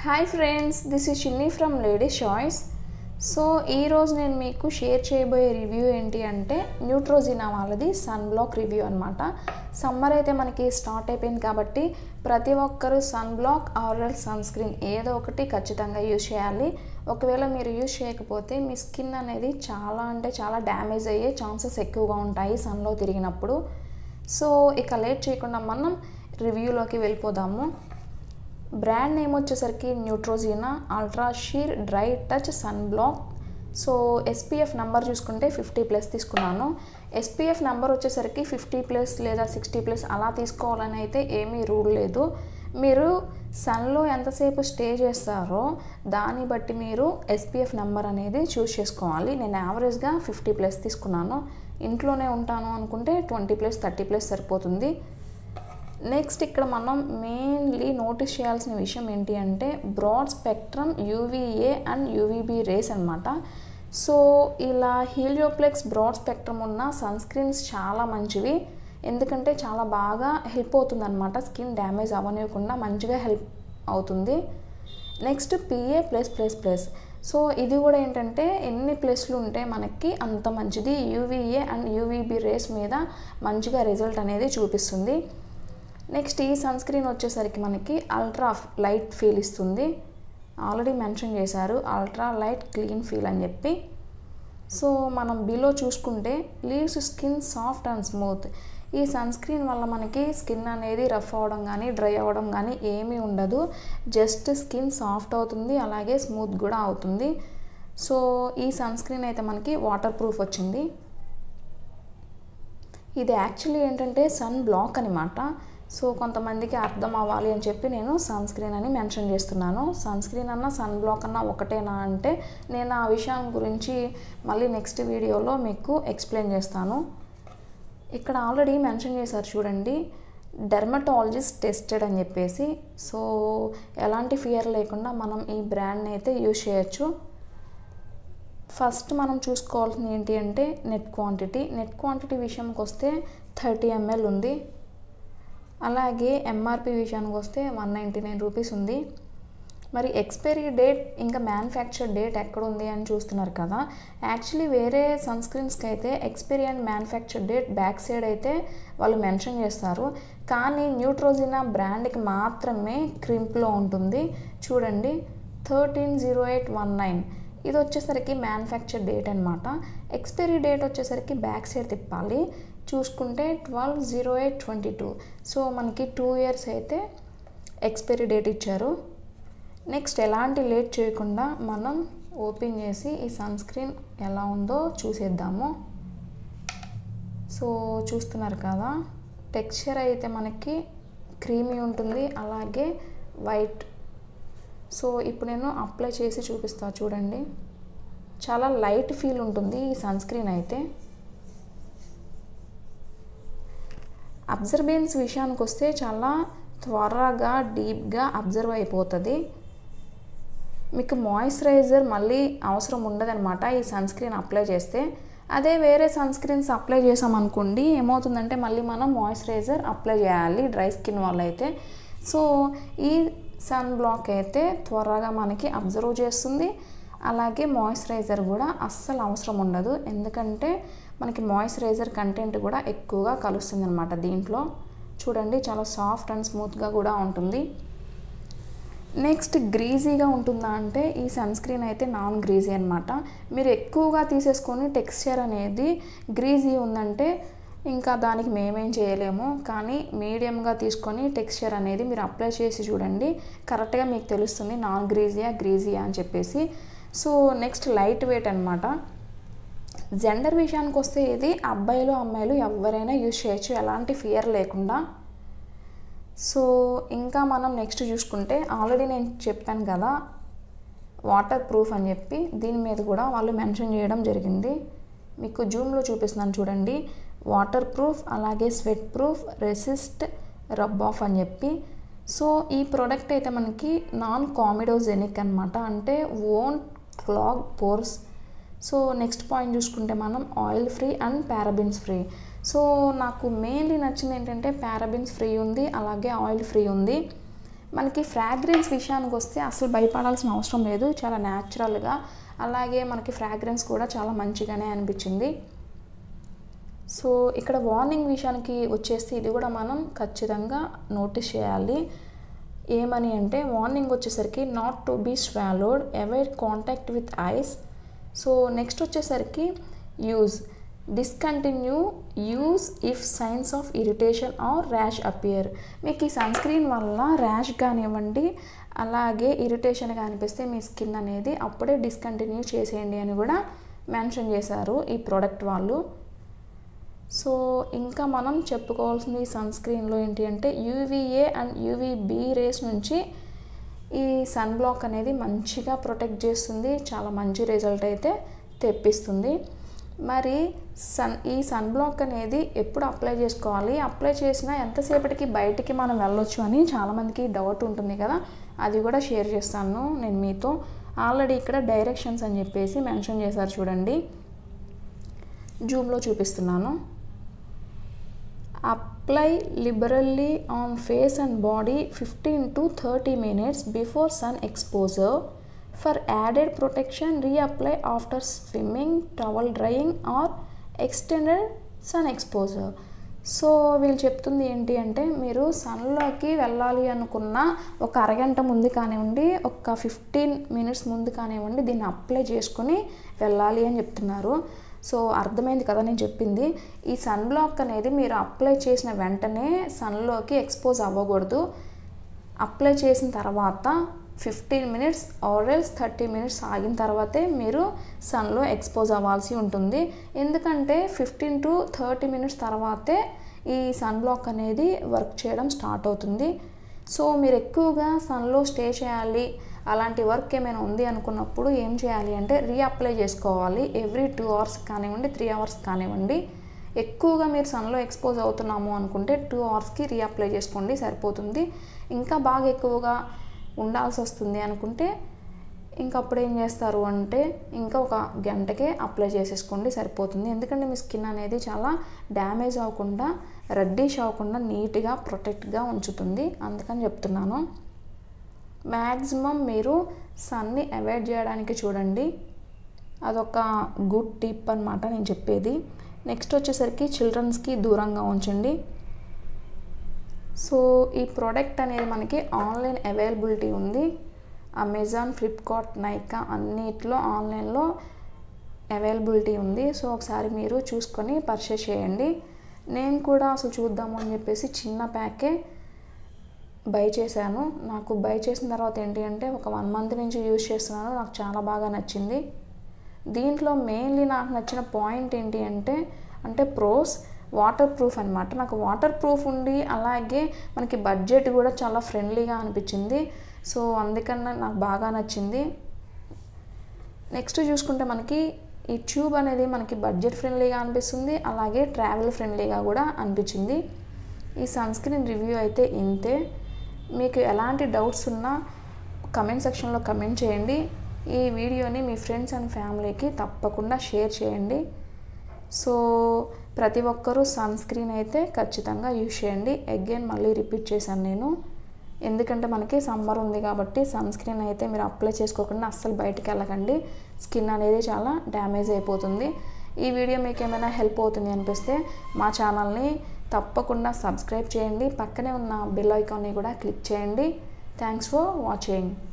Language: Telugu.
hi friends this is Chinni from ladies choice so ఈరోజు నేను మీకు షేర్ చేయబోయే రివ్యూ ఏంటి అంటే న్యూట్రోజినా వాళ్ళది సన్ బ్లాక్ రివ్యూ అనమాట సమ్మర్ అయితే మనకి స్టార్ట్ అయిపోయింది కాబట్టి ప్రతి ఒక్కరూ సన్ బ్లాక్ ఆరల్ సన్ స్క్రీన్ ఏదో ఒకటి ఖచ్చితంగా యూజ్ చేయాలి ఒకవేళ మీరు యూజ్ చేయకపోతే మీ స్కిన్ అనేది చాలా అంటే చాలా డ్యామేజ్ అయ్యే ఛాన్సెస్ ఎక్కువగా ఉంటాయి సన్లో తిరిగినప్పుడు సో ఇక లేట్ చేయకుండా మనం రివ్యూలోకి వెళ్ళిపోదాము బ్రాండ్ నేమ్ వచ్చేసరికి Neutrogena ultra sheer dry touch sun block so SPF number చూసుకుంటే ఫిఫ్టీ ప్లస్ తీసుకున్నాను ఎస్పీఎఫ్ నెంబర్ వచ్చేసరికి ఫిఫ్టీ ప్లస్ లేదా సిక్స్టీ ప్లస్ అలా తీసుకోవాలని అయితే ఏమీ రూల్ లేదు మీరు సన్లో ఎంతసేపు స్టే చేస్తారో దాన్ని బట్టి మీరు ఎస్పీఎఫ్ నెంబర్ అనేది చూస్ చేసుకోవాలి నేను యావరేజ్గా ఫిఫ్టీ ప్లస్ తీసుకున్నాను ఇంట్లోనే ఉంటాను అనుకుంటే ట్వంటీ ప్లస్ థర్టీ ప్లస్ సరిపోతుంది నెక్స్ట్ ఇక్కడ మనం మెయిన్లీ నోటీస్ చేయాల్సిన విషయం ఏంటి అంటే broad spectrum UVA and UVB rays అనమాట సో ఇలా హీలియోప్లెక్స్ బ్రాడ్ స్పెక్ట్రమ్ ఉన్న సన్ స్క్రీన్స్ చాలా మంచివి ఎందుకంటే చాలా బాగా హెల్ప్ అవుతుంది అనమాట స్కిన్ డ్యామేజ్ అవ్వనివ్వకుండా మంచిగా హెల్ప్ అవుతుంది next PA plus plus plus so ఇది కూడా ఏంటంటే ఎన్ని ప్లస్లు ఉంటే మనకి అంత మంచిది యూవీఏ అండ్ యూవీబీ రేస్ మీద మంచిగా రిజల్ట్ అనేది చూపిస్తుంది నెక్స్ట్ ఈ సన్ స్క్రీన్ వచ్చేసరికి మనకి అల్ట్రా లైట్ ఫీల్ ఇస్తుంది ఆల్రెడీ మెన్షన్ చేశారు అల్ట్రా లైట్ క్లీన్ ఫీల్ అని చెప్పి సో మనం బిలో చూసుకుంటే leaves skin soft and smooth ఈ సన్ స్క్రీన్ వల్ల మనకి స్కిన్ అనేది రఫ్ అవ్వడం కానీ డ్రై అవ్వడం కానీ ఏమీ ఉండదు జస్ట్ స్కిన్ సాఫ్ట్ అవుతుంది అలాగే స్మూత్ కూడా అవుతుంది సో ఈ సన్ స్క్రీన్ అయితే మనకి వాటర్ ప్రూఫ్ వచ్చింది ఇది యాక్చువల్లీ ఏంటంటే సన్ బ్లాక్ అనమాట సో కొంతమందికి అర్థం అవ్వాలి అని చెప్పి నేను సన్ స్క్రీన్ అని మెన్షన్ చేస్తున్నాను సన్ స్క్రీన్ అన్న సన్ బ్లాక్ అన్న ఒకటేనా అంటే నేను ఆ విషయం గురించి మళ్ళీ నెక్స్ట్ వీడియోలో మీకు ఎక్స్ప్లెయిన్ చేస్తాను ఇక్కడ ఆల్రెడీ మెన్షన్ చేశారు చూడండి డెర్మటాలజిస్ట్ టెస్టెడ్ అని చెప్పేసి సో ఎలాంటి ఫియర్ లేకుండా మనం ఈ బ్రాండ్ని అయితే యూజ్ చేయొచ్చు ఫస్ట్ మనం చూసుకోవాల్సింది ఏంటి అంటే నెట్ క్వాంటిటీ నెట్ క్వాంటిటీ విషయంకి వస్తే థర్టీ ఎంఎల్ ఉంది అలాగే ఎంఆర్పి విషయానికి వస్తే వన్ నైంటీ నైన్ రూపీస్ ఉంది మరి ఎక్స్పైరీ డేట్ ఇంకా మ్యానుఫ్యాక్చర్ డేట్ ఎక్కడ ఉంది అని చూస్తున్నారు కదా యాక్చువల్లీ వేరే సన్ స్క్రీన్స్కి అయితే expiry and manufacture date back side అయితే వాళ్ళు మెన్షన్ చేస్తారు కానీ న్యూట్రోజినా బ్రాండ్కి మాత్రమే క్రింప్లో ఉంటుంది చూడండి thirteen zero eight one nine ఇది వచ్చేసరికి మ్యానుఫ్యాక్చర్ డేట్ అనమాట ఎక్స్పైరీ డేట్ వచ్చేసరికి బ్యాక్ సైడ్ తిప్పాలి చూసుకుంటే twelve zero eight twenty two so మనకి టూ ఇయర్స్ అయితే ఎక్స్పైరీ డేట్ ఇచ్చారు నెక్స్ట్ ఎలాంటి లేట్ చేయకుండా మనం ఓపెన్ చేసి ఈ సన్ స్క్రీన్ ఎలా ఉందో చూసేద్దాము సో చూస్తున్నారు కదా టెక్స్చర్ అయితే మనకి క్రీమీ ఉంటుంది అలాగే వైట్ సో ఇప్పుడు నేను అప్లై చేసి చూపిస్తా చూడండి చాలా లైట్ ఫీల్ ఉంటుంది ఈ సన్ స్క్రీన్ అయితే అబ్జర్బెన్స్ విషయానికి వస్తే చాలా త్వరగా డీప్గా అబ్జర్వ్ అయిపోతుంది మీకు మాయిశ్చరైజర్ మళ్ళీ అవసరం ఉండదన్నమాట ఈ సన్ స్క్రీన్ అప్లై చేస్తే అదే వేరే సన్ స్క్రీన్స్ అప్లై చేసామనుకోండి ఏమవుతుందంటే మళ్ళీ మనం మాయిశ్చరైజర్ అప్లై చేయాలి డ్రై స్కిన్ వాళ్ళైతే సో ఈ సన్ బ్లాక్ అయితే త్వరగా మనకి అబ్జర్వ్ చేస్తుంది అలాగే మాయిశ్చరైజర్ కూడా అస్సలు అవసరం ఉండదు ఎందుకంటే మనకి మాయిశ్చరైజర్ కంటెంట్ కూడా ఎక్కువగా కలుస్తుంది అనమాట దీంట్లో చూడండి చాలా సాఫ్ట్ అండ్ స్మూత్గా కూడా ఉంటుంది నెక్స్ట్ గ్రీజీగా ఉంటుందా అంటే ఈ సన్ స్క్రీన్ అయితే నాన్ గ్రీజీ అనమాట మీరు ఎక్కువగా తీసేసుకొని టెక్స్చర్ అనేది గ్రీజీ ఉందంటే ఇంకా దానికి మేమేం చేయలేము కానీ మీడియంగా తీసుకొని టెక్స్చర్ అనేది మీరు అప్లై చేసి చూడండి కరెక్ట్గా మీకు తెలుస్తుంది నాన్ గ్రీజియా గ్రీజియా అని చెప్పేసి సో నెక్స్ట్ లైట్ వెయిట్ అనమాట జెండర్ విషయానికి వస్తే ఇది అబ్బాయిలు అమ్మాయిలు ఎవరైనా యూజ్ చేయొచ్చు ఎలాంటి ఫియర్ లేకుండా సో ఇంకా మనం నెక్స్ట్ చూసుకుంటే ఆల్రెడీ నేను చెప్పాను కదా వాటర్ ప్రూఫ్ అని చెప్పి దీని మీద కూడా వాళ్ళు మెన్షన్ చేయడం జరిగింది మీకు జూమ్లో చూపిస్తున్నాను చూడండి వాటర్ ప్రూఫ్ అలాగే sweat proof resist rub off అని చెప్పి సో ఈ ప్రోడక్ట్ అయితే మనకి నాన్ కామిడోజెనిక్ అనమాట అంటే won't clog pores so next point చూసుకుంటే మనం oil free and parabens free so నాకు మెయిన్లీ నచ్చింది ఏంటంటే పారాబిన్స్ ఫ్రీ ఉంది అలాగే ఆయిల్ ఫ్రీ ఉంది మనకి ఫ్రాగ్రెన్స్ విషయానికి వస్తే అసలు భయపడాల్సిన అవసరం లేదు చాలా న్యాచురల్గా అలాగే మనకి ఫ్రాగ్రెన్స్ కూడా చాలా మంచిగానే అనిపించింది సో ఇక్కడ వార్నింగ్ విషయానికి వచ్చేసి ఇది కూడా మనం ఖచ్చితంగా నోటీస్ చేయాలి ఏమని అంటే వార్నింగ్ వచ్చేసరికి not to be swallowed avoid contact with eyes so next వచ్చేసరికి use discontinue use if signs of irritation or rash appear మీకు ఈ సన్ స్క్రీన్ వల్ల ర్యాష్ కానివ్వండి అలాగే ఇరిటేషన్గా అనిపిస్తే మీ స్కిన్ అనేది అప్పుడే డిస్కంటిన్యూ చేసేయండి అని కూడా మెన్షన్ చేశారు ఈ ప్రోడక్ట్ వాళ్ళు సో ఇంకా మనం చెప్పుకోవాల్సింది ఈ సన్ స్క్రీన్లో ఏంటి అంటే యూవీఏ అండ్ యూవీబీ రేస్ నుంచి ఈ సన్ బ్లాక్ అనేది మంచిగా ప్రొటెక్ట్ చేస్తుంది చాలా మంచి రిజల్ట్ అయితే తెప్పిస్తుంది మరి సన్ ఈ సన్ బ్లాక్ అనేది ఎప్పుడు అప్లై చేసుకోవాలి అప్లై చేసినా ఎంతసేపటికి బయటికి మనం వెళ్ళొచ్చు అని చాలామందికి డౌట్ ఉంటుంది కదా అది కూడా షేర్ చేస్తాను నేను మీతో ఆల్రెడీ ఇక్కడ డైరెక్షన్స్ అని చెప్పేసి మెన్షన్ చేశారు చూడండి జూమ్లో చూపిస్తున్నాను apply liberally on face and body fifteen to thirty minutes before sun exposure for added protection reapply after swimming towel drying or extended sun exposure so వీళ్ళు చెప్తుంది ఏంటి అంటే మీరు సన్లోకి వెళ్ళాలి అనుకున్న ఒక అరగంట ముందు కానివ్వండి ఒక ఫిఫ్టీన్ మినిట్స్ ముందు కానివ్వండి దీన్ని అప్లై చేసుకొని వెళ్ళాలి అని చెప్తున్నారు సో అర్థమైంది కదా నేను చెప్పింది ఈ సన్ బ్లాక్ అనేది మీరు అప్లై చేసిన వెంటనే సన్లోకి ఎక్స్పోజ్ అవ్వకూడదు అప్లై చేసిన తర్వాత fifteen minutes or else thirty minutes ఆగిన తర్వాతే మీరు సన్లో ఎక్స్పోజ్ అవ్వాల్సి ఉంటుంది ఎందుకంటే ఫిఫ్టీన్ టు థర్టీ మినిట్స్ తర్వాతే ఈ సన్ బ్లాక్ అనేది వర్క్ చేయడం స్టార్ట్ అవుతుంది సో మీరు ఎక్కువగా సన్లో స్టే చేయాలి అలాంటి వర్క్ ఏమైనా ఉంది అనుకున్నప్పుడు ఏం చేయాలి అంటే రీఅప్లై చేసుకోవాలి ఎవ్రీ టూ అవర్స్ కానివ్వండి త్రీ అవర్స్ కానివ్వండి ఎక్కువగా మీరు సన్లో ఎక్స్పోజ్ అవుతున్నాము అనుకుంటే టూ అవర్స్కి రీఅప్లై చేసుకోండి సరిపోతుంది ఇంకా బాగా ఎక్కువగా ఉండాల్సి వస్తుంది అనుకుంటే ఇంకా అప్పుడు ఏం చేస్తారు అంటే ఇంకా ఒక గంటకే అప్లై చేసేసుకోండి సరిపోతుంది ఎందుకంటే మీ స్కిన్ అనేది చాలా డ్యామేజ్ అవ్వకుండా రెడ్డిష్ అవ్వకుండా నీట్గా ప్రొటెక్ట్గా ఉంచుతుంది అందుకని చెప్తున్నాను మ్యాక్సిమం మీరు సన్ని అవాయిడ్ చేయడానికి చూడండి అదొక గుడ్ టిప్ అనమాట నేను చెప్పేది నెక్స్ట్ వచ్చేసరికి చిల్డ్రన్స్కి దూరంగా ఉంచండి సో ఈ ప్రోడక్ట్ అనేది మనకి ఆన్లైన్ అవైలబిలిటీ ఉంది అమెజాన్ ఫ్లిప్కార్ట్ నైకా అన్నిట్లో ఆన్లైన్లో అవైలబిలిటీ ఉంది సో ఒకసారి మీరు చూసుకొని పర్చేస్ చేయండి నేను కూడా అసలు చూద్దాము అని చెప్పేసి చిన్న ప్యాకే బై చేశాను నాకు బై చేసిన తర్వాత ఏంటి అంటే ఒక వన్ మంత్ నుంచి యూజ్ చేస్తున్నాను నాకు చాలా బాగా నచ్చింది దీంట్లో మెయిన్లీ నాకు నచ్చిన పాయింట్ ఏంటి అంటే అంటే ప్రోస్ వాటర్ ప్రూఫ్ అనమాట నాకు వాటర్ ప్రూఫ్ ఉండి అలాగే మనకి బడ్జెట్ కూడా చాలా ఫ్రెండ్లీగా అనిపించింది సో అందుకన్నా నాకు బాగా నచ్చింది నెక్స్ట్ చూసుకుంటే మనకి ఈ ట్యూబ్ అనేది మనకి బడ్జెట్ ఫ్రెండ్లీగా అనిపిస్తుంది అలాగే ట్రావెల్ ఫ్రెండ్లీగా కూడా అనిపించింది ఈ సన్ స్క్రీన్ రివ్యూ అయితే ఇంతే మీకు ఎలాంటి డౌట్స్ ఉన్నా కమెంట్ సెక్షన్లో కమెంట్ చేయండి ఈ వీడియోని మీ ఫ్రెండ్స్ అండ్ ఫ్యామిలీకి తప్పకుండా షేర్ చేయండి సో ప్రతి ఒక్కరూ సన్ స్క్రీన్ అయితే ఖచ్చితంగా యూజ్ చేయండి అగైన్ మళ్ళీ రిపీట్ చేశాను నేను ఎందుకంటే మనకి సమ్మర్ ఉంది కాబట్టి సన్ స్క్రీన్ అయితే మీరు అప్లై చేసుకోకుండా అస్సలు బయటికి వెళ్ళకండి స్కిన్ అనేది చాలా డ్యామేజ్ అయిపోతుంది ఈ వీడియో మీకు ఏమైనా హెల్ప్ అవుతుంది అనిపిస్తే మా ఛానల్ని తప్పకుండా సబ్స్క్రైబ్ చేయండి పక్కనే ఉన్న బెల్ ఐకాన్ని కూడా క్లిక్ చేయండి థ్యాంక్స్ ఫర్ వాచింగ్